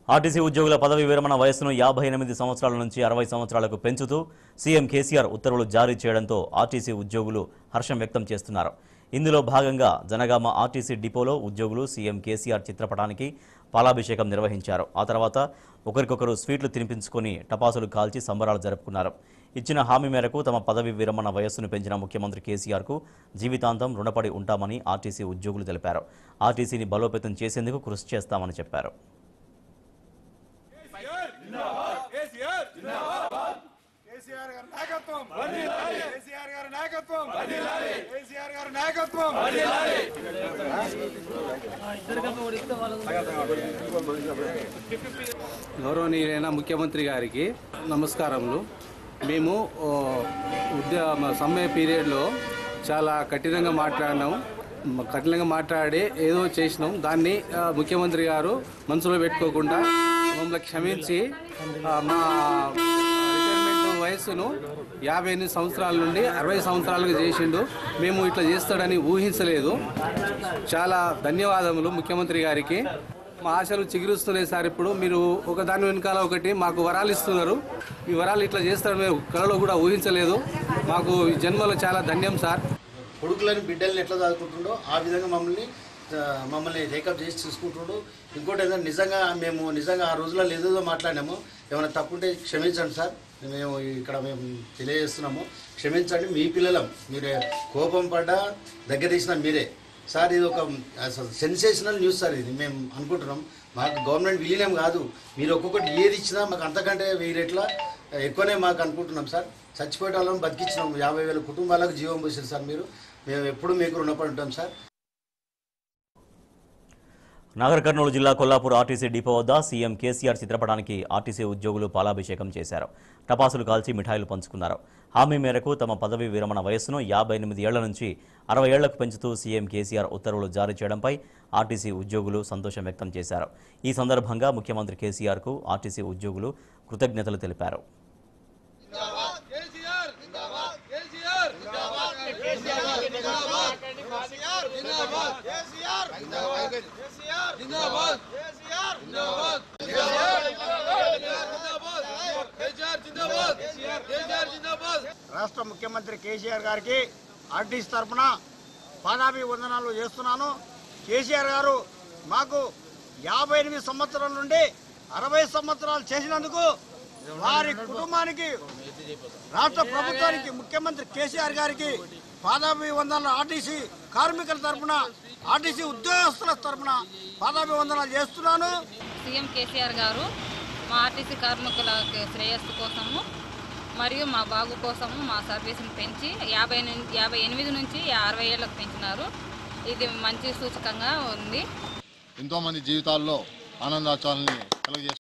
RTC ఉద్యోగుల పదవి విరమణ వయస్సును యాభై ఎనిమిది సంవత్సరాల నుంచి అరవై సంవత్సరాలకు పెంచుతూ సీఎం కేసీఆర్ ఉత్తర్వులు జారీ చేయడంతో ఆర్టీసీ ఉద్యోగులు హర్షం వ్యక్తం చేస్తున్నారు ఇందులో భాగంగా జనగామ ఆర్టీసీ డిపోలో ఉద్యోగులు సీఎం కేసీఆర్ చిత్రపటానికి పాలాభిషేకం నిర్వహించారు ఆ తర్వాత ఒకరికొకరు స్వీట్లు తినిపించుకొని టపాసులు కాల్చి సంబరాలు జరుపుకున్నారు ఇచ్చిన హామీ మేరకు తమ పదవి విరమణ వయస్సును పెంచిన ముఖ్యమంత్రి కేసీఆర్కు జీవితాంతం రుణపడి ఉంటామని ఆర్టీసీ ఉద్యోగులు తెలిపారు ఆర్టీసీని బలోపేతం చేసేందుకు కృషి చేస్తామని చెప్పారు కేసీఆర్ గారి నాయకత్వం కేసీఆర్ గారి నాయకత్వం కేసీఆర్ గారి నాయకత్వం గౌరవనీయులైన ముఖ్యమంత్రి గారికి నమస్కారములు మేము ఓ, ఉద్యమ సమ్మె పీరియడ్లో చాలా కఠినంగా మాట్లాడినాం మ- కఠినంగా మాట్లాడి ఏదో చేసినాం దాన్ని ఆ, ముఖ్యమంత్రి గారు మనసులో పెట్టుకోకుండా మమ్మల్ని క్షమించి ఆ, మా రిటైర్మెంట్ వయస్సును యాభై ఎనిమిది సంవత్సరాల నుండి అరవై సంవత్సరాలకు చేసిండు మేము ఇట్లా చేస్తాడని ఊహించలేదు చాలా ధన్యవాదములు ముఖ్యమంత్రి గారికి మా ఆశలు చిగురుస్తున్నాయి సార్ ఇప్పుడు మీరు ఒక దాని వెనకాల ఒకటి మాకు వరాలు ఇస్తున్నారు ఈ వరాలు ఇట్లా చేస్తారని మేము కలలో కూడా ఊహించలేదు మాకు ఈ జన్మలో చాలా ధన్యం సార్ కొడుకులని బిడ్డల్ని ఎట్లా చదువుకుంటుండో ఆ విధంగా మమ్మల్ని ఆ, మమ్మల్ని టేకప్ చేసి చూసుకుంటుండు ఇంకోటి ఏంటంటే నిజంగా మేము నిజంగా ఆ రోజుల్లో ఏదేదో మాట్లాడినాము ఏమైనా తప్పుంటే క్షమించండి సార్ మేము ఇక్కడ మేము తెలియజేస్తున్నాము క్షమించండి మీ పిల్లలం మీరే కోపం పడ్డా దగ్గర తీసిన మీరే సార్ ఇది ఒక సెన్సేషనల్ న్యూస్ సార్ ఇది మేము అనుకుంటున్నాం మాకు గవర్నమెంట్ విలీనం కాదు మీరు ఒక్కొక్కటి ఏది ఇచ్చినా మాకు అంతకంటే వెయ్యి రెట్ల ఎక్కువనే మాకు అనుకుంటున్నాం సార్ చచ్చిపోయే వాళ్ళని బతికించినాం యాభై వేల కుటుంబాలకు జీవం పోసారు సార్ మీరు మేము ఎప్పుడు మీకు రుణపడి ఉంటాం సార్ నాగర్ కర్నూలు జిల్లా కొల్లాపూర్ ఆర్టీసీ డిపో వద్ద సీఎం కేసీఆర్ చిత్రపటానికి ఆర్టీసీ ఉద్యోగులు పాలాభిషేకం చేశారు టపాసులు కాల్చి మిఠాయిలు పంచుకున్నారు హామీ మేరకు తమ పదవి విరమణ వయస్సును యాభై ఎనిమిది ఏళ్ల నుంచి అరవై ఏళ్లకు పెంచుతూ సీఎం కేసీఆర్ ఉత్తర్వులు జారీ చేయడంపై ఆర్టీసీ ఉద్యోగులు సంతోషం వ్యక్తం చేశారు ఈ సందర్భంగా ముఖ్యమంత్రి కేసీఆర్కు ఆర్టీసీ ఉద్యోగులు కృతజ్ఞతలు తెలిపారు రాష్ట్ర ముఖ్యమంత్రి కేసీఆర్ గారికి ఆర్టీసీ తరఫున పాదాభి వందనాలు చేస్తున్నాను కేసీఆర్ గారు మాకు యాభై ఎనిమిది సంవత్సరాల నుండి అరవై సంవత్సరాలు చేసినందుకు వారి కుటుంబానికి రాష్ట్ర ప్రభుత్వానికి ముఖ్యమంత్రి కేసీఆర్ గారికి పాదాభి వందనాలు ఆర్టీసీ కార్మికుల తరఫున ఆర్టీసీ ఉద్యోగస్తుల తరఫున పాదాభి వందనాలు చేస్తున్నాను సీఎం కేసీఆర్ గారు మా ఆర్టీసీ కార్మికుల శ్రేయస్సు కోసము మరియు మా బాగు కోసము మా సర్వీస్ని పెంచి యాభై నుం- యాభై ఎనిమిది నుంచి అరవై ఏళ్ళకు పెంచినారు ఇది మంచి సూచకంగా ఉంది ఎంతోమంది జీవితాల్లో ఆనందాచాలని కలుగజేస్తున్నారు